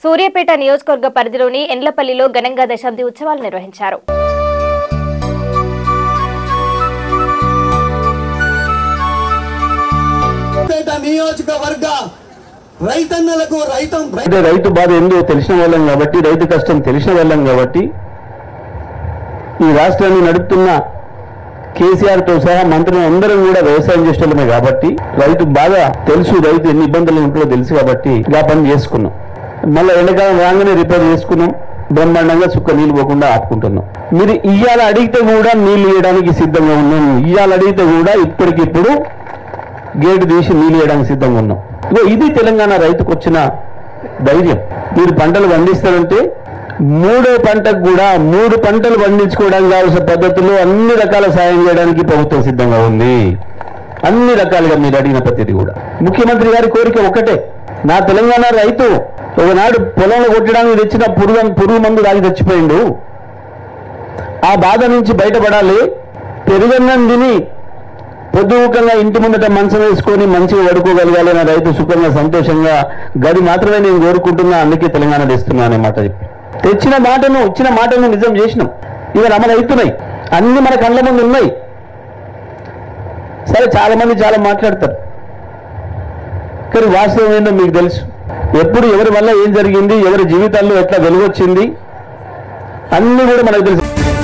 సూర్యాపేట నియోజకవర్గ పరిధిలోని ఎండ్లపల్లిలో ఘనంగా దశాబ్ది ఉత్సవాలు నిర్వహించారు పేట నియోజకవర్గ రైతన్నలకు రైతం అంటే రైతు బాధ ఏందో తెలిసిన వాళ్ళం కాబట్టి రైతు కష్టం తెలిసిన వాళ్ళం కాబట్టి ఈ రాష్ట్రాన్ని నడుపుతున్న కేసీఆర్ తో సహా మంత్రులు అందరం కూడా వ్యవసాయం చేసేటమే కాబట్టి రైతు బాగా తెలుసు రైతు ఎన్ని ఇబ్బందులు ఉంటుందో తెలుసు కాబట్టి ఇలా పని చేసుకున్నాం మళ్ళీ ఎండకాలం రాగానే రిపేర్ చేసుకున్నాం బ్రహ్మాండంగా సుక్క నీళ్ళు పోకుండా ఆపుకుంటున్నాం మీరు ఇయ్యాల అడిగితే కూడా నీళ్ళు ఇవ్వడానికి సిద్ధంగా ఉన్నాం ఇయ్యాల అడిగితే కూడా ఇప్పటికిప్పుడు గేటు తీసి నీళ్ళు వేయడానికి సిద్ధంగా ఉన్నాం ఇగో ఇది తెలంగాణ రైతుకు వచ్చిన ధైర్యం మీరు పంటలు పండిస్తారంటే మూడో పంటకు కూడా మూడు పంటలు పండించుకోవడానికి కావాల్సిన పద్ధతుల్లో అన్ని రకాల సాయం చేయడానికి ప్రభుత్వం సిద్ధంగా ఉంది అన్ని రకాలుగా మీరు అడిగిన ప్రతిదీ కూడా ముఖ్యమంత్రి గారి కోరిక ఒకటే నా తెలంగాణ రైతు ఒకనాడు పొలంలో కొట్టడానికి తెచ్చిన పురుగు పురుగు మందు తాగి చచ్చిపోయిండు ఆ బాధ నుంచి బయటపడాలి పెరుగన్నం తిని పొద్దుముఖంగా ఇంటి ముందట మంచం వేసుకొని మంచిగా పడుకోగలగాలి నా రైతు సుఖంగా సంతోషంగా గది మాత్రమే నేను కోరుకుంటున్నా అందుకే తెలంగాణ తెస్తున్నా అనే మాట చెప్పి తెచ్చిన మాటను ఇచ్చిన మాటను నిజం చేసినాం ఇవి అమలు అవుతున్నాయి అన్ని మన కళ్ళ ముందు ఉన్నాయి సరే చాలా మంది చాలా మాట్లాడతారు కానీ వాస్తవం ఏంటో మీకు తెలుసు ఎప్పుడు ఎవరి వల్ల ఏం జరిగింది ఎవరి జీవితాల్లో ఎట్లా వెలుగొచ్చింది అన్ని కూడా మనకు తెలుసు